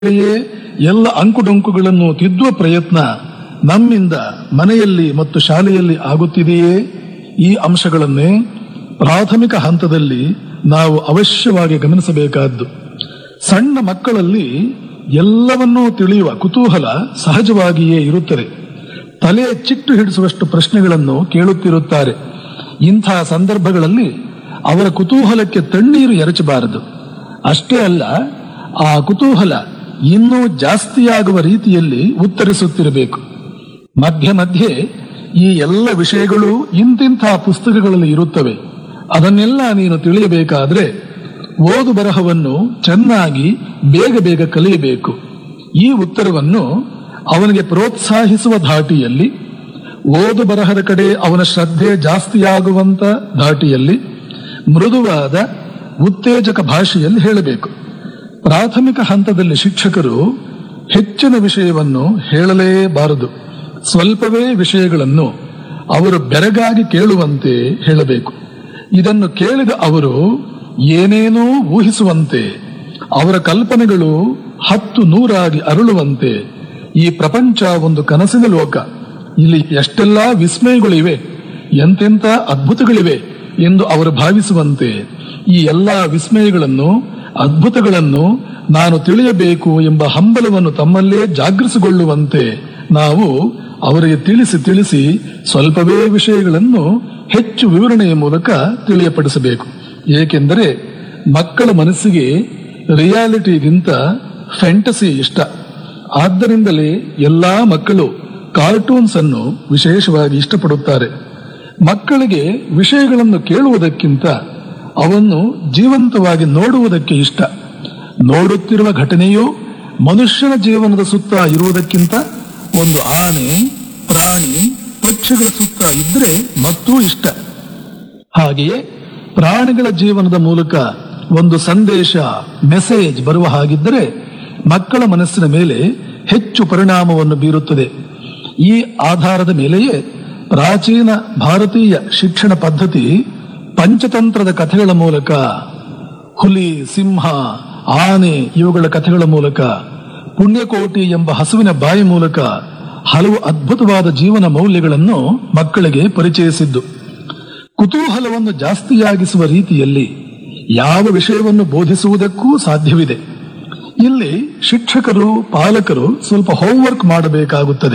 ಹಾಗೆಯೇ ಎಲ್ಲ ಅಂಕುಡೊಂಕುಗಳನ್ನು ತಿದ್ದುವ ಪ್ರಯತ್ನ ನಮ್ಮಿಂದ ಮನೆಯಲ್ಲಿ ಮತ್ತು ಶಾಲೆಯಲ್ಲಿ ಆಗುತ್ತಿದೆಯೇ ಈ ಅಂಶಗಳನ್ನೇ ಪ್ರಾಥಮಿಕ ಹಂತದಲ್ಲಿ ನಾವು ಅವಶ್ಯವಾಗಿ ಗಮನಿಸಬೇಕಾದ್ದು ಸಣ್ಣ ಮಕ್ಕಳಲ್ಲಿ ಎಲ್ಲವನ್ನೂ ತಿಳಿಯುವ ಕುತೂಹಲ ಸಹಜವಾಗಿಯೇ ಇರುತ್ತದೆ ತಲೆ ಚಿಟ್ಟು ಹಿಡಿಸುವಷ್ಟು ಪ್ರಶ್ನೆಗಳನ್ನು ಕೇಳುತ್ತಿರುತ್ತಾರೆ ಇಂಥ ಸಂದರ್ಭಗಳಲ್ಲಿ ಅವರ ಕುತೂಹಲಕ್ಕೆ ತಣ್ಣೀರು ಎರಚಬಾರದು ಅಷ್ಟೇ ಅಲ್ಲ ಆ ಕುತೂಹಲ ಇನ್ನೂ ಜಾಸ್ತಿಯಾಗುವ ರೀತಿಯಲ್ಲಿ ಉತ್ತರಿಸುತ್ತಿರಬೇಕು ಮಧ್ಯ ಮಧ್ಯೆ ಈ ಎಲ್ಲ ವಿಷಯಗಳು ಇಂತಿಂಥ ಪುಸ್ತಕಗಳಲ್ಲಿ ಇರುತ್ತವೆ ಅದನ್ನೆಲ್ಲ ನೀನು ತಿಳಿಯಬೇಕಾದ್ರೆ ಓದು ಬರಹವನ್ನು ಚೆನ್ನಾಗಿ ಬೇಗ ಬೇಗ ಕಲಿಯಬೇಕು ಈ ಉತ್ತರವನ್ನು ಅವನಿಗೆ ಪ್ರೋತ್ಸಾಹಿಸುವ ಧಾಟಿಯಲ್ಲಿ ಓದು ಬರಹದ ಕಡೆ ಅವನ ಶ್ರದ್ಧೆ ಜಾಸ್ತಿಯಾಗುವಂತ ಧಾಟಿಯಲ್ಲಿ ಮೃದುವಾದ ಉತ್ತೇಜಕ ಭಾಷೆಯಲ್ಲಿ ಹೇಳಬೇಕು ಪ್ರಾಥಮಿಕ ಹಂತದಲ್ಲಿ ಶಿಕ್ಷಕರು ಹೆಚ್ಚಿನ ವಿಷಯವನ್ನು ಹೇಳಲೇಬಾರದು ಸ್ವಲ್ಪವೇ ವಿಷಯಗಳನ್ನು ಅವರು ಬೆರಗಾಗಿ ಕೇಳುವಂತೆ ಹೇಳಬೇಕು ಇದನ್ನು ಕೇಳಿದ ಅವರು ಏನೇನೋ ಊಹಿಸುವಂತೆ ಅವರ ಕಲ್ಪನೆಗಳು ಹತ್ತು ನೂರಾಗಿ ಅರಳುವಂತೆ ಈ ಪ್ರಪಂಚ ಒಂದು ಕನಸಿನ ಲೋಕ ಇಲ್ಲಿ ಎಷ್ಟೆಲ್ಲಾ ವಿಸ್ಮಯಗಳಿವೆ ಎಂತೆಂಥ ಅದ್ಭುತಗಳಿವೆ ಎಂದು ಅವರು ಭಾವಿಸುವಂತೆ ಈ ಎಲ್ಲಾ ವಿಸ್ಮಯಗಳನ್ನು ಅದ್ಭುತಗಳನ್ನು ನಾನು ತಿಳಿಯಬೇಕು ಎಂಬ ಹಂಬಲವನ್ನು ತಮ್ಮಲ್ಲೇ ಜಾಗೃತಗೊಳ್ಳುವಂತೆ ನಾವು ಅವರಿಗೆ ತಿಳಿಸಿ ತಿಳಿಸಿ ಸ್ವಲ್ಪವೇ ವಿಷಯಗಳನ್ನು ಹೆಚ್ಚು ವಿವರಣೆಯ ಮೂಲಕ ತಿಳಿಯಪಡಿಸಬೇಕು ಏಕೆಂದರೆ ಮಕ್ಕಳ ಮನಸ್ಸಿಗೆ ರಿಯಾಲಿಟಿಗಿಂತ ಫ್ಯಾಂಟಸಿ ಇಷ್ಟ ಆದ್ದರಿಂದಲೇ ಎಲ್ಲಾ ಮಕ್ಕಳು ಕಾರ್ಟೂನ್ಸ್ ಅನ್ನು ವಿಶೇಷವಾಗಿ ಇಷ್ಟಪಡುತ್ತಾರೆ ಮಕ್ಕಳಿಗೆ ವಿಷಯಗಳನ್ನು ಕೇಳುವುದಕ್ಕಿಂತ ಅವನ್ನು ಜೀವಂತವಾಗಿ ನೋಡುವುದಕ್ಕೆ ಇಷ್ಟ ನೋಡುತ್ತಿರುವ ಘಟನೆಯು ಮನುಷ್ಯನ ಜೀವನದ ಸುತ್ತ ಇರುವುದಕ್ಕಿಂತ ಒಂದು ಆನೆ ಪ್ರಾಣಿ ಪಕ್ಷಿಗಳ ಸುತ್ತ ಇದ್ರೆ ಮತ್ತೂ ಇಷ್ಟ ಹಾಗೆಯೇ ಪ್ರಾಣಿಗಳ ಜೀವನದ ಮೂಲಕ ಒಂದು ಸಂದೇಶ ಮೆಸೇಜ್ ಬರುವ ಹಾಗಿದ್ದರೆ ಮಕ್ಕಳ ಮನಸ್ಸಿನ ಮೇಲೆ ಹೆಚ್ಚು ಪರಿಣಾಮವನ್ನು ಬೀರುತ್ತದೆ ಈ ಆಧಾರದ ಮೇಲೆಯೇ ಪ್ರಾಚೀನ ಭಾರತೀಯ ಶಿಕ್ಷಣ ಪದ್ಧತಿ ಪಂಚತಂತ್ರದ ಕಥೆಗಳ ಮೂಲಕ ಹುಲಿ ಸಿಂಹ ಆನೆ ಇವುಗಳ ಕಥೆಗಳ ಮೂಲಕ ಪುಣ್ಯಕೋಟಿ ಎಂಬ ಹಸುವಿನ ಬಾಯಿ ಮೂಲಕ ಹಲವು ಅದ್ಭುತವಾದ ಜೀವನ ಮೌಲ್ಯಗಳನ್ನು ಮಕ್ಕಳಿಗೆ ಪರಿಚಯಿಸಿದ್ದು ಕುತೂಹಲವನ್ನು ಜಾಸ್ತಿಯಾಗಿಸುವ ರೀತಿಯಲ್ಲಿ ಯಾವ ವಿಷಯವನ್ನು ಬೋಧಿಸುವುದಕ್ಕೂ ಸಾಧ್ಯವಿದೆ ಇಲ್ಲಿ ಶಿಕ್ಷಕರು ಪಾಲಕರು ಸ್ವಲ್ಪ ಹೋಂವರ್ಕ್ ಮಾಡಬೇಕಾಗುತ್ತದೆ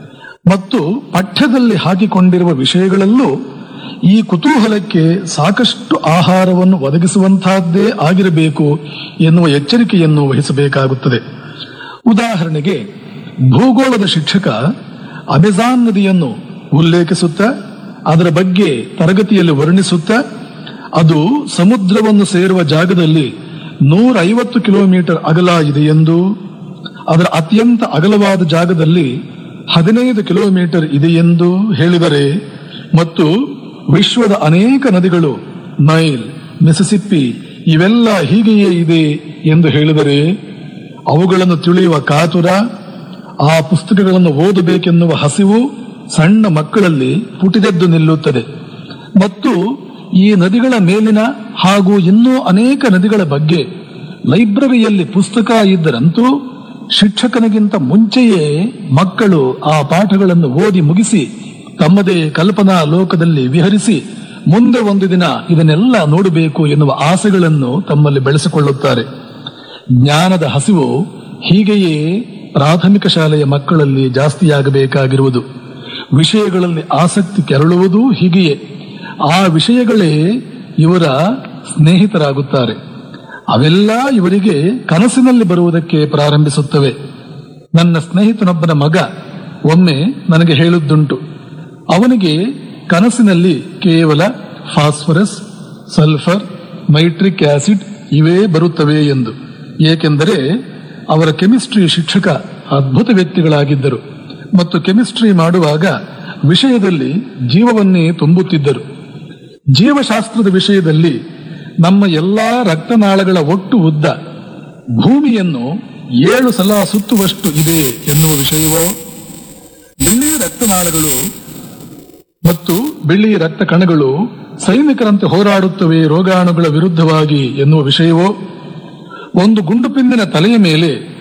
ಮತ್ತು ಪಠ್ಯದಲ್ಲಿ ಹಾಕಿಕೊಂಡಿರುವ ವಿಷಯಗಳಲ್ಲೂ ಈ ಕುತೂಹಲಕ್ಕೆ ಸಾಕಷ್ಟು ಆಹಾರವನ್ನು ಒದಗಿಸುವಂತಹದ್ದೇ ಆಗಿರಬೇಕು ಎನ್ನುವ ಎಚ್ಚರಿಕೆಯನ್ನು ವಹಿಸಬೇಕಾಗುತ್ತದೆ ಉದಾಹರಣೆಗೆ ಭೂಗೋಳದ ಶಿಕ್ಷಕ ಅಮೆಜಾನ್ ನದಿಯನ್ನು ಉಲ್ಲೇಖಿಸುತ್ತಾ ಅದರ ಬಗ್ಗೆ ತರಗತಿಯಲ್ಲಿ ವರ್ಣಿಸುತ್ತಾ ಅದು ಸಮುದ್ರವನ್ನು ಸೇರುವ ಜಾಗದಲ್ಲಿ ನೂರ ಐವತ್ತು ಕಿಲೋಮೀಟರ್ ಅಗಲ ಇದೆ ಎಂದು ಅದರ ಅತ್ಯಂತ ಅಗಲವಾದ ಜಾಗದಲ್ಲಿ ಹದಿನೈದು ಕಿಲೋಮೀಟರ್ ಇದೆ ಎಂದು ಹೇಳಿದರೆ ಮತ್ತು ವಿಶ್ವದ ಅನೇಕ ನದಿಗಳು ನೈಲ್ ಮಿಸಿಸಿಪ್ಪಿ ಇವೆಲ್ಲ ಹೀಗೆಯೇ ಇದೆ ಎಂದು ಹೇಳಿದರೆ ಅವುಗಳನ್ನು ತಿಳಿಯುವ ಕಾತುರ ಆ ಪುಸ್ತಕಗಳನ್ನು ಓದಬೇಕೆನ್ನುವ ಹಸಿವು ಸಣ್ಣ ಮಕ್ಕಳಲ್ಲಿ ಪುಟಿದೆದ್ದು ನಿಲ್ಲುತ್ತದೆ ಮತ್ತು ಈ ನದಿಗಳ ಮೇಲಿನ ಹಾಗೂ ಇನ್ನೂ ಅನೇಕ ನದಿಗಳ ಬಗ್ಗೆ ಲೈಬ್ರರಿಯಲ್ಲಿ ಪುಸ್ತಕ ಇದ್ದರಂತೂ ಶಿಕ್ಷಕನಿಗಿಂತ ಮುಂಚೆಯೇ ಮಕ್ಕಳು ಆ ಪಾಠಗಳನ್ನು ಓದಿ ಮುಗಿಸಿ ತಮ್ಮದೇ ಕಲ್ಪನಾ ಲೋಕದಲ್ಲಿ ವಿಹರಿಸಿ ಮುಂದೆ ಒಂದು ದಿನ ಇದನ್ನೆಲ್ಲ ನೋಡಬೇಕು ಎನ್ನುವ ಆಸೆಗಳನ್ನು ತಮ್ಮಲ್ಲಿ ಬೆಳೆಸಿಕೊಳ್ಳುತ್ತಾರೆ ಜ್ಞಾನದ ಹಸಿವು ಹೀಗೆಯೇ ಪ್ರಾಥಮಿಕ ಶಾಲೆಯ ಮಕ್ಕಳಲ್ಲಿ ಜಾಸ್ತಿಯಾಗಬೇಕಾಗಿರುವುದು ವಿಷಯಗಳಲ್ಲಿ ಆಸಕ್ತಿ ಕೆರಳುವುದೂ ಹೀಗೆಯೇ ಆ ವಿಷಯಗಳೇ ಇವರ ಸ್ನೇಹಿತರಾಗುತ್ತಾರೆ ಅವೆಲ್ಲ ಇವರಿಗೆ ಕನಸಿನಲ್ಲಿ ಬರುವುದಕ್ಕೆ ಪ್ರಾರಂಭಿಸುತ್ತವೆ ನನ್ನ ಸ್ನೇಹಿತನೊಬ್ಬನ ಮಗ ಒಮ್ಮೆ ನನಗೆ ಹೇಳುದ್ದುಂಟು ಅವನಿಗೆ ಕನಸಿನಲ್ಲಿ ಕೇವಲ ಫಾಸ್ಫರಸ್ ಸಲ್ಫರ್ ನೈಟ್ರಿಕ್ ಆಸಿಡ್ ಇವೇ ಬರುತ್ತವೆ ಎಂದು ಏಕೆಂದರೆ ಅವರ ಕೆಮಿಸ್ಟ್ರಿ ಶಿಕ್ಷಕ ಅದ್ಭುತ ವ್ಯಕ್ತಿಗಳಾಗಿದ್ದರು ಮತ್ತು ಕೆಮಿಸ್ಟ್ರಿ ಮಾಡುವಾಗ ವಿಷಯದಲ್ಲಿ ಜೀವವನ್ನೇ ತುಂಬುತ್ತಿದ್ದರು ಜೀವಶಾಸ್ತ್ರದ ವಿಷಯದಲ್ಲಿ ನಮ್ಮ ಎಲ್ಲಾ ರಕ್ತನಾಳಗಳ ಒಟ್ಟು ಉದ್ದ ಭೂಮಿಯನ್ನು ಏಳು ಸಲ ಸುತ್ತುವಷ್ಟು ಇದೆ ಎನ್ನುವ ವಿಷಯವೋ ಬಿಳಿ ರಕ್ತನಾಳಗಳು ಮತ್ತು ಬಿಳಿ ರಕ್ತ ಕಣಗಳು ಸೈನಿಕರಂತೆ ಹೋರಾಡುತ್ತವೆ ರೋಗಾಣುಗಳ ವಿರುದ್ಧವಾಗಿ ಎನ್ನುವ ವಿಷಯವೋ ಒಂದು ಗುಂಡು ಪಿಂದಿನ ತಲೆಯ ಮೇಲೆ